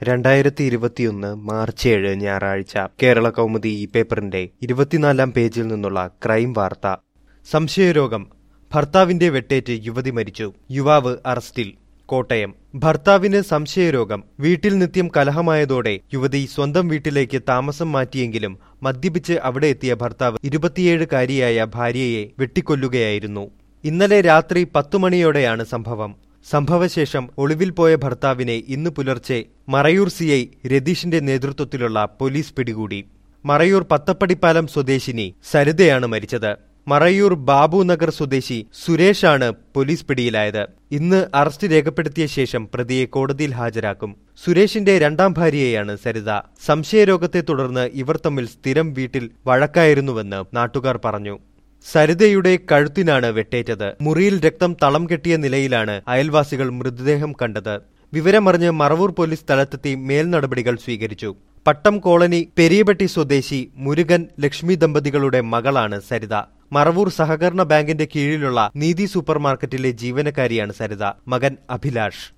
രണ്ടായിരത്തി ഇരുപത്തിയൊന്ന് മാർച്ച് ഏഴ് ഞായറാഴ്ച കേരള കൗമുദി ഈ പേപ്പറിന്റെ ഇരുപത്തിനാലാം പേജിൽ നിന്നുള്ള ക്രൈം വാർത്ത സംശയരോഗം ഭർത്താവിന്റെ വെട്ടേറ്റ് യുവതി മരിച്ചു യുവാവ് അറസ്റ്റിൽ കോട്ടയം ഭർത്താവിന് സംശയരോഗം വീട്ടിൽ നിത്യം കലഹമായതോടെ യുവതി സ്വന്തം വീട്ടിലേക്ക് താമസം മാറ്റിയെങ്കിലും മദ്യപിച്ച് അവിടെ എത്തിയ ഭർത്താവ് ഇരുപത്തിയേഴുകാരിയായ ഭാര്യയെ വെട്ടിക്കൊല്ലുകയായിരുന്നു ഇന്നലെ രാത്രി പത്തു മണിയോടെയാണ് സംഭവം സംഭവശേഷം ഒളിവിൽ പോയ ഭർത്താവിനെ ഇന്ന് പുലർച്ചെ മറയൂർ സി ഐ രതീഷിന്റെ നേതൃത്വത്തിലുള്ള പോലീസ് പിടികൂടി മറയൂർ പത്തപ്പടിപ്പാലം സ്വദേശിനി സരിതയാണ് മരിച്ചത് മറയൂർ ബാബു നഗർ സ്വദേശി സുരേഷാണ് പോലീസ് പിടിയിലായത് ഇന്ന് അറസ്റ്റ് രേഖപ്പെടുത്തിയ ശേഷം പ്രതിയെ കോടതിയിൽ ഹാജരാക്കും സുരേഷിന്റെ രണ്ടാം ഭാര്യയെയാണ് സരിത സംശയരോഗത്തെ തുടർന്ന് ഇവർ തമ്മിൽ സ്ഥിരം വീട്ടിൽ വഴക്കായിരുന്നുവെന്ന് നാട്ടുകാർ പറഞ്ഞു സരിതയുടെ കഴുത്തിനാണ് വെട്ടേറ്റത് മുറിയിൽ രക്തം തളം കെട്ടിയ നിലയിലാണ് അയൽവാസികൾ മൃതദേഹം കണ്ടത് വിവരമറിഞ്ഞ് മറവൂർ പോലീസ് സ്ഥലത്തെത്തി മേൽ നടപടികൾ സ്വീകരിച്ചു പട്ടം കോളനി പെരിയപെട്ടി സ്വദേശി മുരുകൻ ലക്ഷ്മി ദമ്പതികളുടെ മകളാണ് സരിത മറവൂർ സഹകരണ ബാങ്കിന്റെ കീഴിലുള്ള നീതി സൂപ്പർമാർക്കറ്റിലെ ജീവനക്കാരിയാണ് സരിത മകൻ അഭിലാഷ്